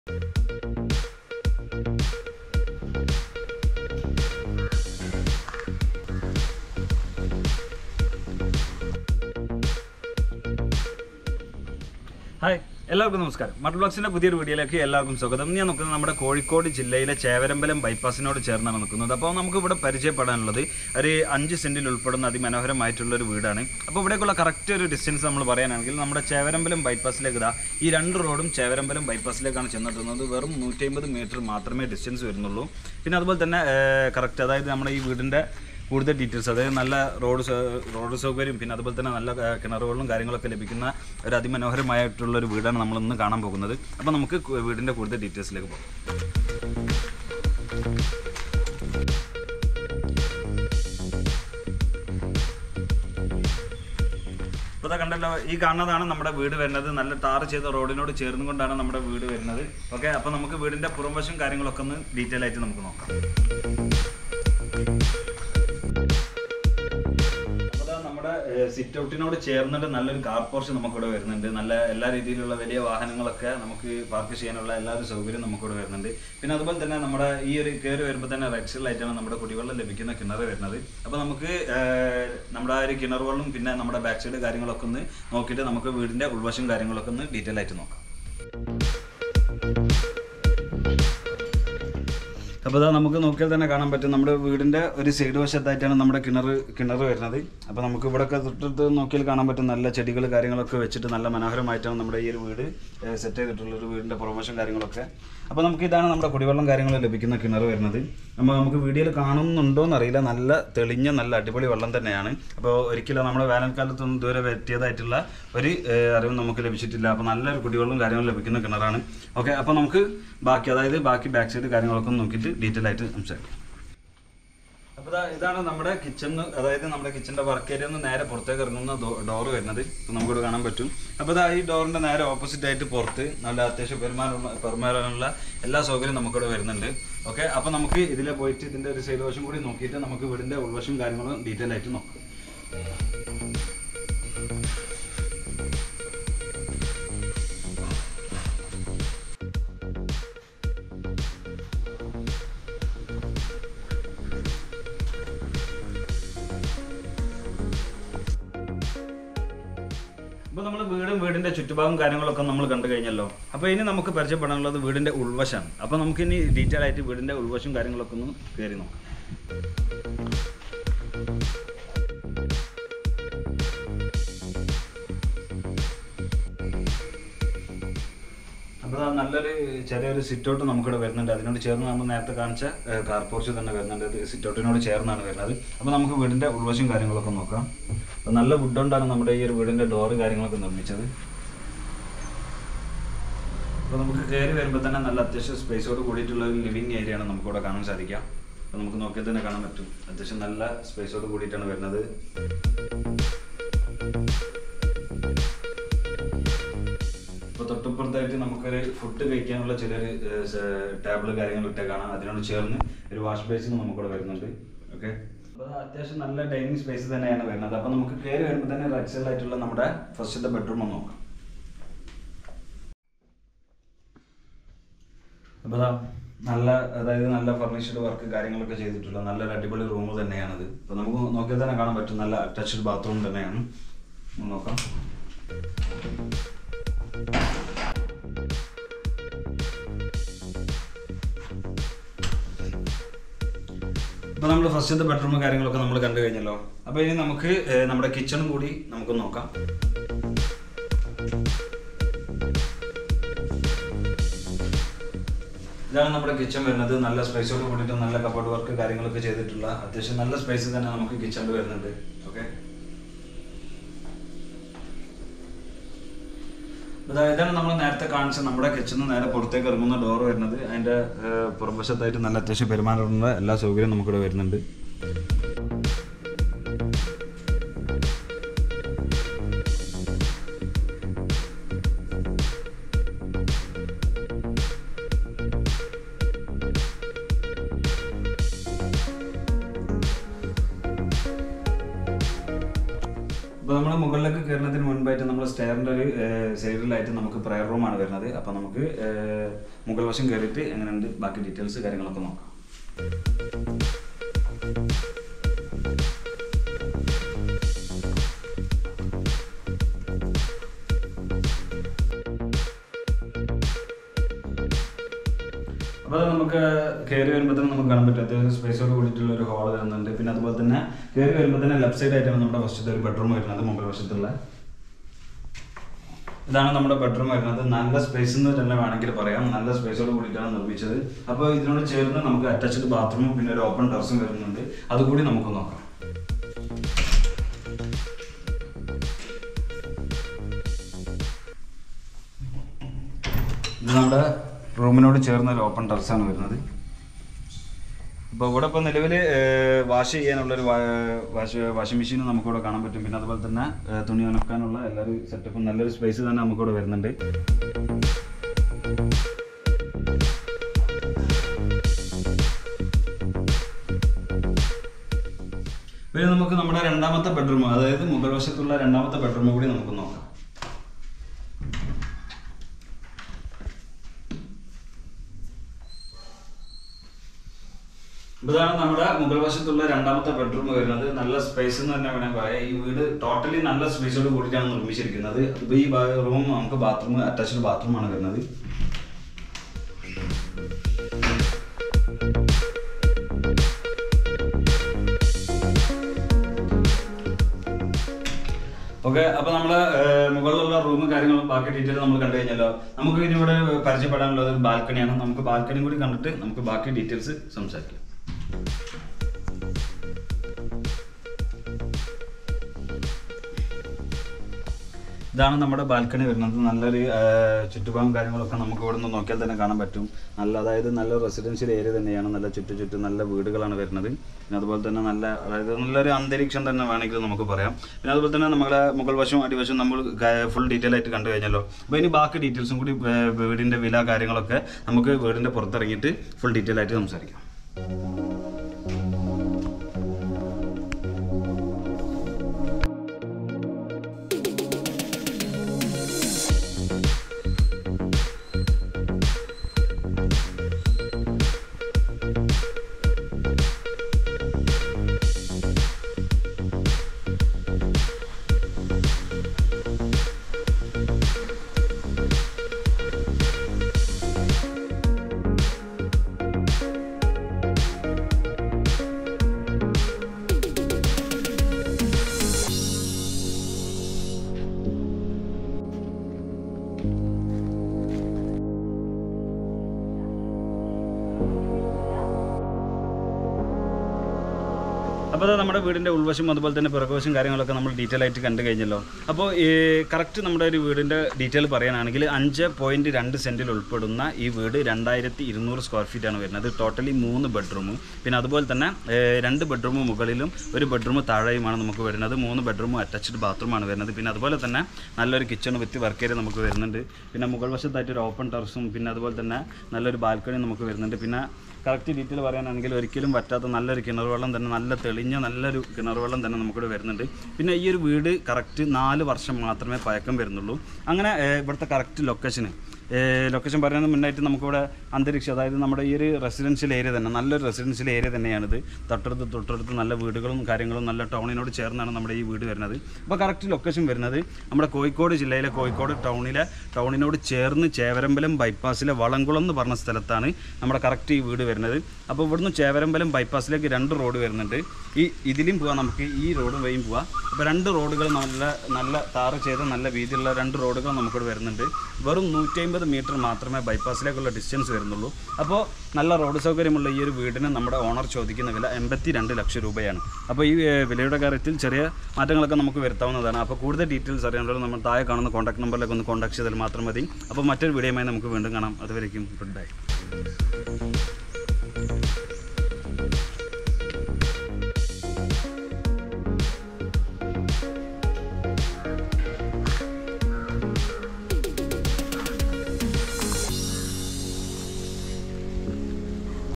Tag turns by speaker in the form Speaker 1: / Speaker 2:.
Speaker 1: hi എല്ലാവർക്കും നമസ്കാരം മട്ടർ ബ്ലോഗ്സിന്റെ പുതിയൊരു വീഡിയോയിലേക്ക് എല്ലാവർക്കും സ്വാഗതം ഞാൻ നോക്കുന്നത് നമ്മുടെ കോഴിക്കോട് ജില്ലയിലെ ചേവരമ്പലം ബൈപ്പാസിനോട് ചേർന്നാണ് നിൽക്കുന്നത് അപ്പോൾ നമുക്ക് ഇവിടെ പരിചയപ്പെടാനുള്ളത് ഒരു അഞ്ച് സെന്റിൽ ഉൾപ്പെടുന്ന അതിമനോഹരമായിട്ടുള്ള ഒരു വീടാണ് അപ്പോൾ ഇവിടേക്കുള്ള കറക്റ്റ് ഒരു ഡിസ്റ്റൻസ് നമ്മൾ പറയാനാണെങ്കിൽ നമ്മുടെ ചേവരമ്പലം ബൈപ്പാസിലേക്ക് ഇതാ ഈ രണ്ട് റോഡും ചേവരമ്പലം ബൈപ്പാസിലേക്കാണ് ചെന്നെത്തുന്നത് വെറും നൂറ്റി അമ്പത് മീറ്റർ മാത്രമേ ഡിസ്റ്റൻസ് വരുന്നുള്ളൂ പിന്നെ അതുപോലെ തന്നെ കറക്റ്റ് അതായത് നമ്മുടെ ഈ വീടിൻ്റെ കൂടുതൽ ഡീറ്റെയിൽസ് അതായത് നല്ല റോഡ് സൗ- റോഡ് സൗകര്യം പിന്നെ അതുപോലെ തന്നെ നല്ല ആ, കിണറുകളും കാര്യങ്ങളൊക്കെ ലഭിക്കുന്ന ഒരു അതിമനോഹരമായിട്ടുള്ള ഒരു വീടാണ് നമ്മൾ ഇന്ന് കാണാൻ പോകുന്നത് അപ്പോൾ നമുക്ക് കു- വീടിൻ്റെ കൂടുതൽ ഡീറ്റെയിൽസിലേക്ക് പോകാം ഇപ്പോൾ ഇതാ കണ്ടല്ലോ ഈ കാണുന്നതാണ് നമ്മുടെ വീട് വരുന്നത് നല്ല ടാർ ചെയ്ത റോഡിനോട് ചേർന്നുകൊണ്ടാണ് നമ്മുടെ വീട് വരുന്നത് ഓക്കെ അപ്പോൾ നമുക്ക് വീടിൻ്റെ പുറംവശം കാര്യങ്ങളൊക്കെ ഒന്ന് ഡീറ്റെയിൽ ആയിട്ട് നമുക്ക് നോക്കാം അപ്പോൾ ദാ നമ്മുടെ സിറ്റ് ഔട്ടിനോട് ചേർന്നിട്ട് നല്ലൊരു കാർ പോർച്ച് നമുക്കിവിടെ വരുന്നുണ്ട് നല്ല എല്ലാ രീതിയിലുള്ള വലിയ വാഹനങ്ങളൊക്കെ നമുക്ക് പാർക്ക് ചെയ്യാനുള്ള എല്ലാ ഒരു സൗകര്യം നമുക്കിവിടെ വരുന്നുണ്ട് പിന്നെ അതുപോലെ തന്നെ നമ്മുടെ ഈ ഒരു കയറി വരുമ്പോൾ തന്നെ റൈറ്റ് സൈഡിലായിട്ടാണ് നമ്മുടെ കുടിവെള്ളം ലഭിക്കുന്ന കിണർ വരുന്നത് അപ്പോൾ നമുക്ക് ഏർ, നമ്മുടെ ആ ഒരു കിണർ വെള്ളം പിന്നെ നമ്മുടെ ബാക്ക് സൈഡ് കാര്യങ്ങളൊക്കെ ഒന്ന് നോക്കിയിട്ട് നമുക്ക് വീടിൻ്റെ ഉൾവശം കാര്യങ്ങളൊക്കെ ഒന്ന് ഡീറ്റെയിൽ ആയിട്ട് നോക്കാം അപ്പോൾ ഇതാ നമുക്ക് നോക്കിയാൽ തന്നെ കാണാൻ പറ്റും നമ്മുടെ വീടിൻ്റെ ഒരു സൈഡ് വശത്തായിട്ടാണ് നമ്മുടെ കിണർ കിണർ വരുന്നത് അപ്പോൾ നമുക്ക് ഇവിടെയൊക്കെ തൊട്ടടുത്ത് നോക്കിയാൽ കാണാൻ പറ്റും നല്ല ചെടികൾ കാര്യങ്ങളൊക്കെ വെച്ചിട്ട് നല്ല മനോഹരമായിട്ടാണ് നമ്മുടെ ഈ ഒരു വീട് സെറ്റ് ചെയ്തിട്ടുള്ള ഒരു വീടിൻ്റെ പ്രൊമോഷൻ കാര്യങ്ങളൊക്കെ അപ്പോൾ നമുക്ക് ഇതാണ് നമ്മുടെ കുടിവെള്ളം കാര്യങ്ങൾ ലഭിക്കുന്ന കിണർ വരുന്നത് നമ്മൾ നമുക്ക് വീഡിയോയിൽ കാണുന്നുണ്ടോ എന്നറിയില്ല നല്ല തെളിഞ്ഞ നല്ല അടിപൊളി വെള്ളം തന്നെയാണ് അപ്പോൾ ഒരിക്കലും നമ്മുടെ വേനൽക്കാലത്തൊന്നും ഇതുവരെ പറ്റിയതായിട്ടുള്ള ഒരു ഏഹ്, അറിവും നമുക്ക് ലഭിച്ചിട്ടില്ല അപ്പോൾ നല്ലൊരു കുടിവെള്ളം കാര്യങ്ങളും ലഭിക്കുന്ന കിണറാണ് ഓക്കെ അപ്പോൾ നമുക്ക് ബാക്കി അതായത് ബാക്കി ബാക്ക് സൈഡ് കാര്യങ്ങളൊക്കെ ഒന്ന് നോക്കിയിട്ട് ഡീറ്റെയിൽ ആയിട്ട് സംസാരിക്കാം അപ്പോൾ ദാ ഇതാണ് നമ്മുടെ കിച്ചൺ അതായത് നമ്മുടെ കിച്ചൻ്റെ വർക്ക് ഏരിയ നിന്ന് നേരെ പുറത്തേക്ക് ഇറങ്ങുന്ന ഡോർ വരുന്നത് ഇപ്പോൾ നമുക്കിവിടെ കാണാൻ പറ്റും അപ്പോൾ ദാ ഈ ഡോറിൻ്റെ നേരെ ഓപ്പോസിറ്റ് ആയിട്ട് പുറത്ത് നല്ല അത്യാവശ്യം പെരുമാറാനുള്ള പെരുമാറാനുള്ള എല്ലാ സൗകര്യവും നമുക്കിവിടെ വരുന്നുണ്ട് ഓക്കെ അപ്പോൾ നമുക്ക് ഇതിൽ പോയിട്ട് ഇതിൻ്റെ ഒരു സൈഡ് വശം കൂടി നോക്കിയിട്ട് നമുക്ക് വീടിൻ്റെ ഉൾവശം കാര്യങ്ങളും ഡീറ്റെയിൽ ആയിട്ട് നോക്കാം അപ്പോൾ നമ്മൾ വീടും വീടിന്റെ ചുറ്റുഭാഗം കാര്യങ്ങളൊക്കെ നമ്മൾ കണ്ടു കഴിഞ്ഞല്ലോ അപ്പോൾ ഇനി നമുക്ക് പരിചയപ്പെടാനുള്ളത് വീടിന്റെ ഉൾവശമാണ് അപ്പോൾ നമുക്ക് ഇനി ഡീറ്റെയിൽ ആയിട്ട് വീടിന്റെ ഉൾവശം കാര്യങ്ങളൊക്കെ ഒന്ന് കയറി നോക്കാം അപ്പോൾ ദാ നല്ലൊരു ചെറിയൊരു സിറ്റ് ഔട്ട് നമുക്കിവിടെ വരുന്നുണ്ട് അതിനോട് ചേർന്ന് നമ്മൾ നേരത്തെ കാണിച്ച കാർ പോർച്ച് തന്നെ വരുന്നുണ്ട് ഇത് സിറ്റ് ഔട്ടിനോട് ചേർന്നാണ് വരുന്നത് അപ്പോൾ നമുക്ക് വീടിൻ്റെ ഉൾവശം കാര്യങ്ങളൊക്കെ നോക്കാം അപ്പോൾ നല്ല വുഡ് കൊണ്ടാണ് നമ്മുടെ ഈ ഒരു വീടിൻ്റെ ഡോറ് കാര്യങ്ങളൊക്കെ നിർമ്മിച്ചത് അപ്പോൾ നമുക്ക് കയറി വരുമ്പോൾ തന്നെ നല്ല അത്യാവശ്യം സ്പേസോട് കൂടിയിട്ടുള്ള ഒരു ലിവിങ് ഏരിയ ആണ് നമുക്കിവിടെ കാണാൻ സാധിക്കാം അപ്പോൾ നമുക്ക് നോക്കിയാൽ തന്നെ കാണാൻ പറ്റും അത്യാവശ്യം നല്ല സ്പേസോട് കൂടിയിട്ടാണ് വരുന്നത് ഇപ്പോൾ തൊട്ടപ്പുറത്തായിട്ട് നമുക്കൊരു ഫുഡ് കഴിക്കാനുള്ള ചിലർ ടേബിൾ കാര്യങ്ങളൊക്കെ കാണാം അതിനോട് ചേർന്ന് ഒരു വാഷ് ബേസിന് നമുക്കിവിടെ വരുന്നുണ്ട് ഓക്കെ അപ്പോൾ അത് അത്യാവശ്യം നല്ല ഡൈനിങ് സ്പേസ് തന്നെയാണ് വരുന്നത് അപ്പോൾ നമുക്ക് കയറി വരുമ്പോൾ തന്നെ റൈറ്റ് സൈഡിലായിട്ടുള്ള നമ്മുടെ ഫസ്റ്റത്തെ ബെഡ്റൂം ഒന്ന് നോക്കാം അപ്പോൾ ദാ നല്ല അതായത് നല്ല ഫർണിഷ്ഡ് വർക്ക് കാര്യങ്ങളൊക്കെ ചെയ്തിട്ടുള്ള നല്ലൊരു അടിപൊളി റൂം തന്നെയാണിത് അപ്പോൾ നമുക്ക് നോക്കിയാൽ തന്നെ കാണാൻ പറ്റും നല്ല അറ്റാച്ച്ഡ് ബാത്റൂം തന്നെയാണ് ഒന്ന് നോക്കാം അപ്പോൾ നമ്മൾ ഫസ്റ്റത്തെ ബെഡ്റൂം കാര്യങ്ങളൊക്കെ നമ്മൾ കണ്ടു കഴിഞ്ഞല്ലോ അപ്പോൾ ഇനി നമുക്ക് ഏഹ്, നമ്മുടെ കിച്ചണും കൂടി നമുക്ക് നോക്കാം ഇതാണ് നമ്മുടെ കിച്ചൺ വരുന്നത് നല്ല സ്പേസോട് കൂടിയിട്ട് നല്ല കബോർഡ് വർക്ക് കാര്യങ്ങളൊക്കെ ചെയ്തിട്ടുള്ള അത്യാവശ്യം നല്ല സ്പേസ് തന്നെ നമുക്ക് കിച്ചണിൽ വരുന്നുണ്ട് ഓക്കെ ഇതാണ് നമ്മൾ നേരത്തെ കാണിച്ച നമ്മുടെ കിച്ചണിൽ നേരെ പുറത്തേക്ക് ഇറങ്ങുന്ന ഡോർ വരുന്നത് അതിന്റെ ഏഹ്, പുറംവശത്തായിട്ട് നല്ല അത്യാവശ്യം പെരുമാറുന്ന എല്ലാ സൗകര്യവും നമുക്കിവിടെ വരുന്നുണ്ട് അപ്പോൾ നമ്മൾ മുകളിലേക്ക് കയറുന്നതിന് മുൻപായിട്ട് നമ്മൾ സ്റ്റെയറിൻ്റെ ഒരു സൈഡിലായിട്ട് നമുക്ക് പ്രയർ റൂമാണ് വരുന്നത് അപ്പോൾ നമുക്ക് ഏഹ്, മുകൾ വശം കയറിയിട്ട് എങ്ങനെയുണ്ട് ബാക്കി ഡീറ്റെയിൽസ് കാര്യങ്ങളൊക്കെ നോക്കാം അപ്പോൾ നമുക്ക് കയറി വരുമ്പോൾ തന്നെ നമുക്ക് കാണാൻ പറ്റും അത്യാവശ്യം സ്പേസോട് കൂടിയിട്ടുള്ള ഒരു ഹാൾ വരുന്നുണ്ട് പിന്നെ അതുപോലെ തന്നെ കയറി വരുമ്പോൾ തന്നെ ലെഫ്റ്റ് സൈഡ് ആയിട്ടാണ് നമ്മുടെ വശത്തെ ഒരു ബെഡ്റൂം വരുന്നത് മുകൾ വശത്തുള്ള ഇതാണ് നമ്മുടെ ബെഡ്റൂം വരുന്നത് നല്ല സ്പേസ് എന്ന് തന്നെ വേണമെങ്കിൽ പറയാം നല്ല സ്പേസോട് കൂടിയിട്ടാണ് നിർമ്മിച്ചത് അപ്പോൾ ഇതിനോട് ചേർന്ന് നമുക്ക് അറ്റാച്ച്ഡ് ബാത്റൂമും പിന്നെ ഒരു ഓപ്പൺ ടെറസും വരുന്നുണ്ട് അതുകൂടി നമുക്ക് നോക്കാം ഇത് നമ്മുടെ റൂമിനോട് ചേർന്ന ഒരു ഓപ്പൺ ടെറസാണ് വരുന്നത് ഇപ്പോൾ ഇവിടെ ഇപ്പോൾ നിലവിൽ വാഷ് ചെയ്യാനുള്ളൊരു വാഷ് വാഷിംഗ് മെഷീൻ നമുക്കിവിടെ കാണാൻ പറ്റും പിന്നെ അതുപോലെ തന്നെ ഏഹ്, തുണി ഉണക്കാനുള്ള എല്ലാവരും സെറ്റപ്പും നല്ലൊരു സ്പേസ് തന്നെ നമുക്കിവിടെ വരുന്നുണ്ട് പിന്നെ നമുക്ക് നമ്മുടെ രണ്ടാമത്തെ ബെഡ്റൂം അതായത് മുകൾ വശത്തുള്ള രണ്ടാമത്തെ ബെഡ്റൂം കൂടി നമുക്ക് നോക്കാം ഇതാണ് നമ്മുടെ മുകൾ വശത്തുള്ള രണ്ടാമത്തെ ബെഡ്റൂം വരുന്നത് നല്ല സ്പേസ് എന്ന് തന്നെ വേണമെങ്കിൽ പറയാം ഈ വീട് ടോട്ടലി നല്ല സ്പേസോട് കൂടിയിട്ടാണ് നിർമ്മിച്ചിരിക്കുന്നത് ഇപ്പോൾ ഈ റൂം നമുക്ക് ബാത്റൂം അറ്റാച്ച്ഡ് ബാത്റൂം ആണ് വരുന്നത് ഓക്കെ അപ്പൊ നമ്മള് ഏഹ്, മുകളിലുള്ള റൂം കാര്യങ്ങളും ബാക്കി ഡീറ്റെയിൽ നമ്മൾ കണ്ടു കഴിഞ്ഞല്ലോ നമുക്ക് ഇനി ഇവിടെ പരിചയപ്പെടാനുള്ളത് ഒരു ബാൽക്കണിയാണ് നമുക്ക് ബാൽക്കണി കൂടി കണ്ടിട്ട് നമുക്ക് ബാക്കി ഡീറ്റെയിൽസ് സംസാരിക്കാം ഇതാണ് നമ്മുടെ ബാൽക്കണി വരുന്നത് നല്ലൊരു ഏഹ്, ചുറ്റുപാടും കാര്യങ്ങളൊക്കെ നമുക്ക് ഇവിടെ നിന്ന് നോക്കിയാൽ തന്നെ കാണാൻ പറ്റും നല്ല അതായത് നല്ല റെസിഡൻഷ്യൽ ഏരിയ തന്നെയാണ് നല്ല ചുറ്റു ചുറ്റും നല്ല വീടുകളാണ് വരുന്നത് പിന്നെ അതുപോലെ തന്നെ നല്ല അതായത് നല്ലൊരു അന്തരീക്ഷം തന്നെ വേണമെങ്കിൽ നമുക്ക് പറയാം പിന്നെ അതുപോലെ തന്നെ നമ്മുടെ മുകൾ വശവും അടിവശവും നമ്മൾ ഫുൾ ഡീറ്റെയിൽ ആയിട്ട് കണ്ടു കഴിഞ്ഞല്ലോ അപ്പോൾ ഇനി ബാക്കി ഡീറ്റെയിൽസും കൂടി ഏഹ്, വീടിൻ്റെ വില കാര്യങ്ങളൊക്കെ നമുക്ക് വീടിൻ്റെ പുറത്തിറങ്ങിയിട്ട് ഫുൾ ഡീറ്റെയിൽ ആയിട്ട് സംസാരിക്കാം അപ്പോൾ അത് നമ്മുടെ വീടിൻ്റെ ഉൾവശം അതുപോലെ തന്നെ പിറകുവശം കാര്യങ്ങളൊക്കെ നമ്മൾ ഡീറ്റെയിൽ ആയിട്ട് കണ്ടു കഴിഞ്ഞല്ലോ അപ്പോൾ ഈ കറക്റ്റ് നമ്മുടെ ഒരു വീടിൻ്റെ ഡീറ്റെയിൽ പറയാനാണെങ്കിൽ അഞ്ച് പോയിൻറ്റ് രണ്ട് സെൻറ്റിൽ ഉൾപ്പെടുന്ന ഈ വീട് രണ്ടായിരത്തി ഇരുന്നൂറ് സ്ക്വയർ ഫീറ്റ് ആണ് വരുന്നത് ടോട്ടലി മൂന്ന് ബെഡ്റൂമും പിന്നെ അതുപോലെ തന്നെ ഏഹ്, രണ്ട് ബെഡ്റൂം മുകളിലും ഒരു ബെഡ്റൂം താഴെയുമാണ് നമുക്ക് വരുന്നത് മൂന്ന് ബെഡ്റൂമും അറ്റാച്ച്ഡ് ബാത്റൂമാണ് വരുന്നത് പിന്നെ അതുപോലെ തന്നെ നല്ലൊരു കിച്ചൺ വിത്ത് വർക്ക് ഏരിയ നമുക്ക് വരുന്നുണ്ട് പിന്നെ മുകൾ വശത്തായിട്ട് ഒരു ഓപ്പൺ ടെറസും പിന്നെ അതുപോലെ തന്നെ നല്ലൊരു ബാൽക്കണി നമുക്ക് വരുന്നുണ്ട് പിന്നെ കറക്റ്റ് ഡീറ്റെയിൽ പറയാനാണെങ്കിൽ ഒരിക്കലും പറ്റാത്ത നല്ലൊരു കിണർ വെള്ളം തന്നെ നല്ല തെളിഞ്ഞ നല്ലൊരു കിണർ വെള്ളം തന്നെ നമുക്കിവിടെ വരുന്നുണ്ട് പിന്നെ ഈ ഒരു വീട് കറക്റ്റ് നാല് വർഷം മാത്രമേ പഴക്കം വരുന്നുള്ളൂ അങ്ങനെ ഏഹ്, ഇവിടുത്തെ കറക്റ്റ് ലൊക്കേഷന് ലൊക്കേഷൻ പറയുന്നതിന് മുന്നായിട്ട് നമുക്കിവിടെ അന്തരീക്ഷം അതായത് നമ്മുടെ ഈ ഒരു റെസിഡൻഷ്യൽ ഏരിയ തന്നെ നല്ലൊരു റെസിഡൻഷ്യൽ ഏരിയ തന്നെയാണിത് തൊട്ടടുത്ത് തൊട്ടടുത്ത് നല്ല വീടുകളും കാര്യങ്ങളും നല്ല ടൗണിനോട് ചേർന്നാണ് നമ്മുടെ ഈ വീട് വരുന്നത് അപ്പോൾ കറക്റ്റ് ലൊക്കേഷൻ വരുന്നത് നമ്മുടെ കോഴിക്കോട് ജില്ലയിലെ കോഴിക്കോട് ടൗണിലെ ടൗണിനോട് ചേർന്ന് ചേവരമ്പലം ബൈപ്പാസിലെ വളംകുളം എന്ന് പറഞ്ഞ സ്ഥലത്താണ് നമ്മുടെ കറക്റ്റ് ഈ വീട് വരുന്നത് അപ്പോൾ ഇവിടുന്ന് ചേവരമ്പലം ബൈപ്പാസിലേക്ക് രണ്ട് റോഡ് വരുന്നുണ്ട് ഈ ഇതിലും പോവാം നമുക്ക് ഈ റോഡ് വഴിയും പോവാം അപ്പോൾ രണ്ട് റോഡുകൾ നല്ല നല്ല താറ് ചെയ്ത നല്ല വീതിയുള്ള രണ്ട് റോഡുകൾ നമുക്കിവിടെ വരുന്നുണ്ട് വെറും നൂറ്റി അമ്പത് മീറ്റർ മാത്രമേ ബൈപ്പാസിലേക്കുള്ള ഡിസ്റ്റൻസ് വരുന്നുള്ളൂ അപ്പോൾ നല്ല റോഡ് സൗകര്യമുള്ള ഈ ഒരു വീടിന് നമ്മുടെ ഓണർ ചോദിക്കുന്ന വില എൺപത്തി രണ്ട് ലക്ഷം രൂപയാണ് അപ്പോൾ ഈ ഏഹ്, വിലയുടെ കാര്യത്തിൽ ചെറിയ മാറ്റങ്ങളൊക്കെ നമുക്ക് വരുത്താവുന്നതാണ് അപ്പോൾ കൂടുതൽ ഡീറ്റെയിൽസ് അറിയാനുള്ള നമ്മൾ താഴെ കാണുന്ന കോൺടാക്ട് നമ്പറിലേക്ക് ഒന്ന് കോൺടാക്ട് ചെയ്താൽ മാത്രം മതി അപ്പോൾ മറ്റൊരു വീഡിയോയുമായി നമുക്ക് വീണ്ടും കാണാം അതുവരേക്കും ഗുഡ് ബൈ